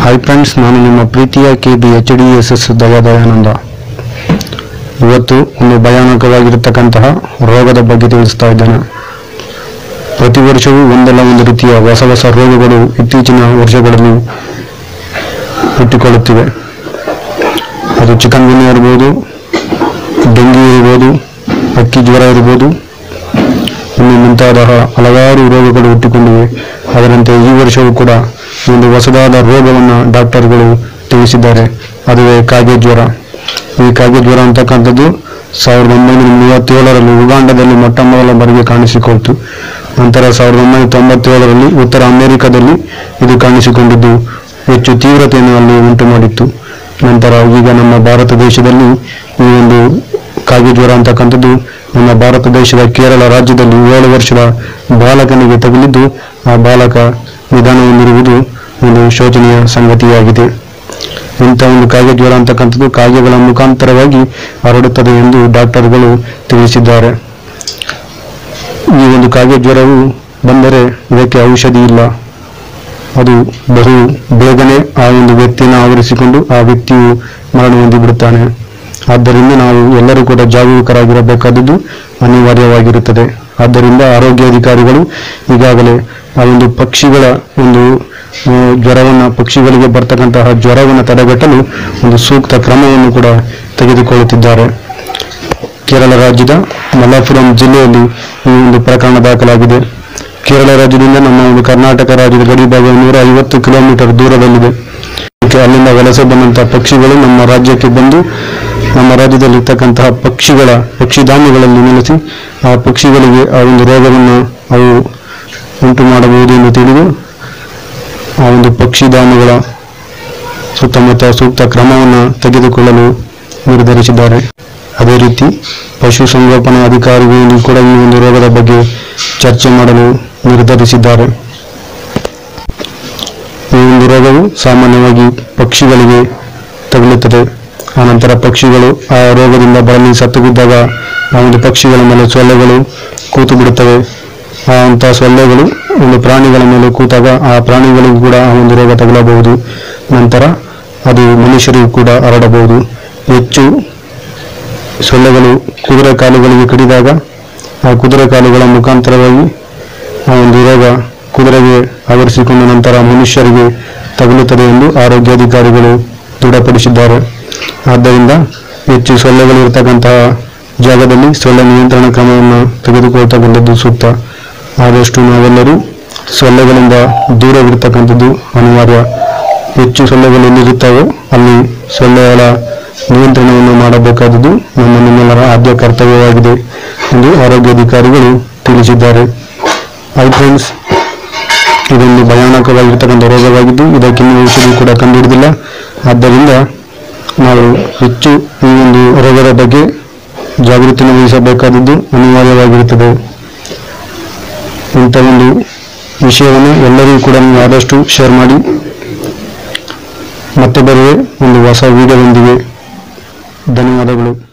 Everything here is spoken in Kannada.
ಹಾಯ್ ಫ್ರೆಂಡ್ಸ್ ನಾನು ನಿಮ್ಮ ಪ್ರೀತಿಯ K B H D S S Dayananda ಇವತ್ತು ಒಂದು ಭಯಾನಕವಾಗಿರತಕ್ಕಂತಹ ರೋಗದ ಬಗ್ಗೆ ತಿಳಿಸ್ತಾ ಇದ್ದೇನೆ ಪ್ರತಿ ವರ್ಷವೂ ಒಂದಲ್ಲ ಒಂದು ರೀತಿಯ ಹೊಸ ಹೊಸ ರೋಗಗಳು ಇತ್ತೀಚಿನ ವರ್ಷಗಳಲ್ಲಿ ಹುಟ್ಟಿಕೊಳ್ಳುತ್ತಿವೆ ಅದು ಚಿಕನ್ ಗುನ್ಯ ಇರ್ಬೋದು ಡೆಂಗ್ಯೂ ಇರ್ಬೋದು ಅಕ್ಕಿ ಜ್ವರ ಇರ್ಬೋದು ಇನ್ನು ಮುಂತಾದ ಹಲವಾರು ರೋಗಗಳು ಹುಟ್ಟಿಕೊಂಡಿವೆ ಅದರಂತೆ ಈ ವರ್ಷವೂ ಕೂಡ ಒಂದು ಹೊಸದಾದ ರೋಗವನ್ನು ಡಾಕ್ಟರ್ಗಳು ತಿಳಿಸಿದ್ದಾರೆ ಅದುವೇ ಕಾಗೆ ಜ್ವರ ಈ ಕಾಗೆ ಜ್ವರ ಅಂತಕ್ಕಂಥದ್ದು ಸಾವಿರದ ಒಂಬೈನೂರ ಮೂವತ್ತೇಳರಲ್ಲಿ ಉಗಾಂಡದಲ್ಲಿ ಮೊಟ್ಟ ಮೊದಲ ಬಾರಿಗೆ ಕಾಣಿಸಿಕೊಳ್ತು ನಂತರ ಸಾವಿರದ ಒಂಬೈನೂರ ತೊಂಬತ್ತೇಳರಲ್ಲಿ ಉತ್ತರ ಅಮೆರಿಕದಲ್ಲಿ ಇದು ಕಾಣಿಸಿಕೊಂಡಿದ್ದು ಹೆಚ್ಚು ತೀವ್ರತೆಯನ್ನು ಅಲ್ಲಿ ಉಂಟು ಮಾಡಿತ್ತು ನಂತರ ಈಗ ನಮ್ಮ ಭಾರತ ದೇಶದಲ್ಲಿ ಈ ಒಂದು ಕಾಗೆ ಜ್ವರ ಅಂತಕ್ಕಂಥದ್ದು ನಮ್ಮ ಭಾರತ ದೇಶದ ಕೇರಳ ರಾಜ್ಯದಲ್ಲಿ ಏಳು ವರ್ಷದ ಬಾಲಕನಿಗೆ ತಗುಲಿದ್ದು ಆ ಬಾಲಕ ನಿಧಾನ ಹೊಂದಿರುವುದು ಒಂದು ಶೋಚನೀಯ ಸಂಗತಿಯಾಗಿದೆ ಇಂಥ ಒಂದು ಕಾಗೆ ಜ್ವರ ಅಂತಕ್ಕಂಥದ್ದು ಕಾಗೆಗಳ ಮುಖಾಂತರವಾಗಿ ಹರಡುತ್ತದೆ ಎಂದು ಡಾಕ್ಟರ್ಗಳು ತಿಳಿಸಿದ್ದಾರೆ ಈ ಒಂದು ಕಾಗೆ ಜ್ವರವು ಬಂದರೆ ಇದಕ್ಕೆ ಔಷಧಿ ಇಲ್ಲ ಅದು ಬಹು ಬೇಗನೆ ಆ ಒಂದು ವ್ಯಕ್ತಿಯನ್ನು ಆವರಿಸಿಕೊಂಡು ಆ ವ್ಯಕ್ತಿಯು ಮರಣ ಹೊಂದಿ ಬಿಡುತ್ತಾನೆ ಆದ್ದರಿಂದ ನಾವು ಎಲ್ಲರೂ ಕೂಡ ಜಾಗರೂಕರಾಗಿರಬೇಕಾದದ್ದು ಅನಿವಾರ್ಯವಾಗಿರುತ್ತದೆ ಆದ್ದರಿಂದ ಆರೋಗ್ಯಾಧಿಕಾರಿಗಳು ಈಗಾಗಲೇ ಆ ಒಂದು ಪಕ್ಷಿಗಳ ಒಂದು ಆ, ಜ್ವರವನ್ನು ಪಕ್ಷಿಗಳಿಗೆ ಬರ್ತಕ್ಕಂತಹ ಜ್ವರವನ್ನು ತಡೆಗಟ್ಟಲು ಒಂದು ಸೂಕ್ತ ಕ್ರಮವನ್ನು ಕೂಡ ತೆಗೆದುಕೊಳ್ಳುತ್ತಿದ್ದಾರೆ ಕೇರಳ ರಾಜ್ಯದ ಮಲ್ಲಾಪುರಂ ಜಿಲ್ಲೆಯಲ್ಲಿ ಈ ಒಂದು ಪ್ರಕರಣ ದಾಖಲಾಗಿದೆ ಕೇರಳ ರಾಜ್ಯದಿಂದ ನಮ್ಮ ಒಂದು ಕರ್ನಾಟಕ ರಾಜ್ಯದ ಗಡಿ ಭಾಗ ನೂರ ಐವತ್ತು ಕಿಲೋಮೀಟರ್ ದೂರದಲ್ಲಿದೆ ಅದಕ್ಕೆ ಅಲ್ಲಿಂದ ವಲಸೆ ಬಂದಂತಹ ಪಕ್ಷಿಗಳು ನಮ್ಮ ರಾಜ್ಯಕ್ಕೆ ಬಂದು ನಮ್ಮ ರಾಜ್ಯದಲ್ಲಿರ್ತಕ್ಕಂತಹ ಪಕ್ಷಿಗಳ ಪಕ್ಷಿಧಾಮಗಳಲ್ಲಿ ನೆಲೆಸಿ ಆ ಪಕ್ಷಿಗಳಿಗೆ ಆ ಒಂದು ರೋಗವನ್ನು ಅವು ಉಂಟು ಮಾಡಬಹುದು ಎಂದು ತಿಳಿದು ಆ ಒಂದು ಪಕ್ಷಿಧಾಮಗಳ ಸುತ್ತಮುತ್ತ ಸೂಕ್ತ ಕ್ರಮವನ್ನು ತೆಗೆದುಕೊಳ್ಳಲು ನಿರ್ಧರಿಸಿದ್ದಾರೆ ಅದೇ ರೀತಿ ಪಶುಸಂಗೋಪನಾ ಅಧಿಕಾರಿಗಳು ಕೂಡ ಈ ಒಂದು ರೋಗದ ಬಗ್ಗೆ ಚರ್ಚೆ ಮಾಡಲು ನಿರ್ಧರಿಸಿದ್ದಾರೆ ಈ ಒಂದು ರೋಗವು ಸಾಮಾನ್ಯವಾಗಿ ಪಕ್ಷಿಗಳಿಗೆ ತಗುಲುತ್ತದೆ ಆನಂತರ ಪಕ್ಷಿಗಳು ಆ ರೋಗದಿಂದ ಬಳಲಿ ಸತ್ತು ಬಿದ್ದಾಗ ಆ ಒಂದು ಪಕ್ಷಿಗಳ ಮೇಲೆ ಸೊಳ್ಳೆಗಳು ಕೂತು ಬಿಡುತ್ತವೆ ಆ ಅಂಥ ಸೊಳ್ಳೆಗಳು ಒಂದು ಪ್ರಾಣಿಗಳ ಮೇಲೆ ಕೂತಾಗ ಆ ಪ್ರಾಣಿಗಳಿಗೂ ಕೂಡ ಆ ಒಂದು ರೋಗ ತಗುಲಬಹುದು ನಂತರ ಅದು ಮನುಷ್ಯರಿಗೂ ಕೂಡ ಹರಡಬಹುದು ಹೆಚ್ಚು ಸೊಳ್ಳೆಗಳು ಕುದುರೆ ಕಾಲುಗಳಿಗೆ ಕಡಿದಾಗ ಆ ಕುದುರೆ ಕಾಲುಗಳ ಮುಖಾಂತರವಾಗಿ ಆ ಒಂದು ರೋಗ ಕುದುರೆಗೆ ಆವರಿಸಿಕೊಂಡ ನಂತರ ಮನುಷ್ಯರಿಗೆ ತಗುಲುತ್ತದೆ ಎಂದು ಆರೋಗ್ಯಾಧಿಕಾರಿಗಳು ದೃಢಪಡಿಸಿದ್ದಾರೆ ಆದ್ದರಿಂದ ಹೆಚ್ಚು ಸೊಳ್ಳೆಗಳು ಇರತಕ್ಕಂತಹ ಜಾಗದಲ್ಲಿ ಸೊಳ್ಳೆ ನಿಯಂತ್ರಣ ಕ್ರಮವನ್ನು ತೆಗೆದುಕೊಳ್ತಕ್ಕಂಥದ್ದು ಸೂಕ್ತ ಆದಷ್ಟು ನಾವೆಲ್ಲರೂ ಸೊಳ್ಳೆಗಳಿಂದ ದೂರವಿರತಕ್ಕಂಥದ್ದು ಅನಿವಾರ್ಯ ಹೆಚ್ಚು ಸೊಳ್ಳೆಗಳು ಎಲ್ಲಿರುತ್ತವೋ ಅಲ್ಲಿ ಸೊಳ್ಳೆಗಳ ನಿಯಂತ್ರಣವನ್ನು ಮಾಡಬೇಕಾದದ್ದು ನಮ್ಮ ನಿಮ್ಮೆಲ್ಲರ ಆದ್ಯ ಕರ್ತವ್ಯವಾಗಿದೆ ಎಂದು ಆರೋಗ್ಯಾಧಿಕಾರಿಗಳು ತಿಳಿಸಿದ್ದಾರೆ ಹೈ ಫ್ರೆಂಡ್ಸ್ ಇದೊಂದು ಭಯಾನಕವಾಗಿರ್ತಕ್ಕಂಥ ರೋಗವಾಗಿದ್ದು ಇದಕ್ಕಿನ್ನೂ ಔಷಧಿ ಕೂಡ ಕಂಡುಹಿಡಿದಿಲ್ಲ ಆದ್ದರಿಂದ ನಾವು ಹೆಚ್ಚು ಈ ಒಂದು ರೋಗದ ಬಗ್ಗೆ ಜಾಗೃತಿಯನ್ನು ವಹಿಸಬೇಕಾದದ್ದು ಅನಿವಾರ್ಯವಾಗಿರುತ್ತದೆ ಇಂಥ ಒಂದು ವಿಷಯವನ್ನು ಎಲ್ಲರಿಗೂ ಕೂಡ ನೀವು ಆದಷ್ಟು ಶೇರ್ ಮಾಡಿ ಮತ್ತೆ ಬರುವೆ ಒಂದು ಹೊಸ ವಿಡಿಯೋದೊಂದಿಗೆ ಧನ್ಯವಾದಗಳು